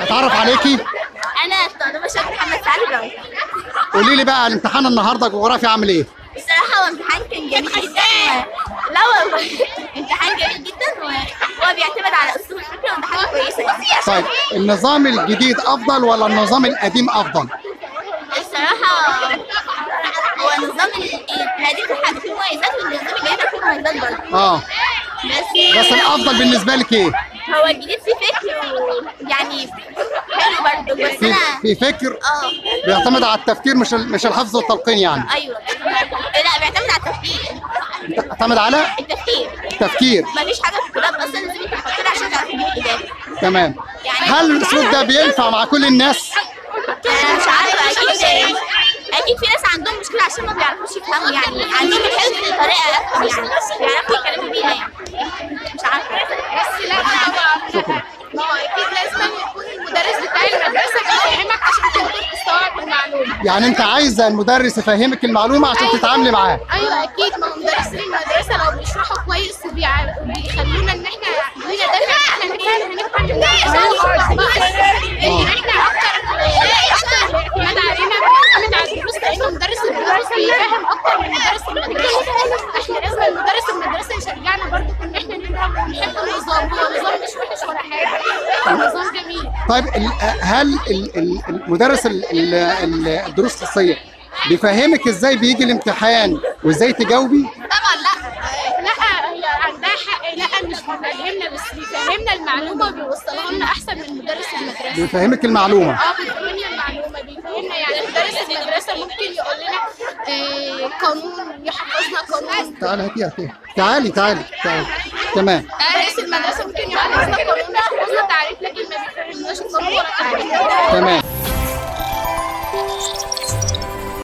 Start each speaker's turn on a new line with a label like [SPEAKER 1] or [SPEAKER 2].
[SPEAKER 1] اتعرف عليكي
[SPEAKER 2] انا طالبه شاطر محمد سعد براوي
[SPEAKER 1] قولي لي بقى الامتحان النهارده جغرافيا عامل ايه
[SPEAKER 2] الصراحه هو امتحان كان جميل جدا و... لا والله امتحان جميل جدا وهو بيعتمد على اسلوب الفكره وامتحان كويسه يعني.
[SPEAKER 1] طيب النظام الجديد افضل ولا النظام القديم افضل
[SPEAKER 2] الصراحه هو النظام القديم في حاجه فيه مميزات والنظام الجديد فيه مميزات برضه
[SPEAKER 1] اه
[SPEAKER 2] بس
[SPEAKER 1] بس الافضل بالنسبه لك ايه
[SPEAKER 2] هو الجديد فيه فكر ويعني حلو برضه بس
[SPEAKER 1] في
[SPEAKER 2] انا
[SPEAKER 1] في فكر
[SPEAKER 2] اه
[SPEAKER 1] بيعتمد على التفكير مش ال- مش الحفظ والتلقين يعني
[SPEAKER 2] ايوه لا بيعتمد على التفكير
[SPEAKER 1] بيعتمد على
[SPEAKER 2] التفكير
[SPEAKER 1] تفكير
[SPEAKER 2] مفيش حاجه في الكتاب اصلا لازم انت تحطها عشان تعرفي تجيبي الاجابه
[SPEAKER 1] تمام
[SPEAKER 2] يعني
[SPEAKER 1] هل الاسلوب ده بينفع مع كل الناس
[SPEAKER 2] انا مش عارفه اكيد اكيد في ناس عندهم مشكله عشان ما بيعرفوش يفهموا يعني عندهم الحفظ بطريقه افهم يعني بيعرفوا يتكلموا بيها يعني مش عارفه
[SPEAKER 3] بس لا طبعا
[SPEAKER 1] شكرا
[SPEAKER 3] ما هو اكيد لازم يكون المدرس بتاع المدرسه بيفهمك عشان تقدر تستوعب المعلومه
[SPEAKER 1] يعني انت عايزه المدرس يفهمك المعلومه عشان تتعاملي معاه
[SPEAKER 3] ايوه اكيد ما هو مدرسين المدرسه لو بيشرحوا كويس وبيع- وبيخلونا ان احنا لينا دافع ان احنا نفهم هنفهم ان احنا اكتر اكتر الاعتماد علينا بنعتمد على الدروس لان مدرس الدروس بيفهم اكتر من مدرس المدرسه احنا لازم المدرس المدرسه يشجعنا برضو ان احنا نفهم ونحب النظام هو النظام مش وحش ولا حاجه النظام جميل
[SPEAKER 1] طيب ال- هل ال- ال- المدرس ال- ال- ال- الدروس الخصوصيه بيفهمك ازاي بيجي الامتحان وازاي تجاوبي
[SPEAKER 3] طبعا لا لا هي عندها حق لا مش بيفهمنا بس بيفهمنا المعلومه وبيوصلها لنا احسن من مدرس المدرسه
[SPEAKER 1] بيفهمك المعلومه
[SPEAKER 3] اه بيفهمنا المعلومه بيفهمنا يعني مدرس المدرسه ممكن يقول لنا آه قانون يحفظنا قانون
[SPEAKER 1] تعالي هاتي هاتي تعالي تعالي تعالي تمام
[SPEAKER 3] مدرس المدرسه ممكن يحفظنا قانون يحفظنا تعريف لكن ما بيفهمناش القانون ولا تعريف
[SPEAKER 1] تمام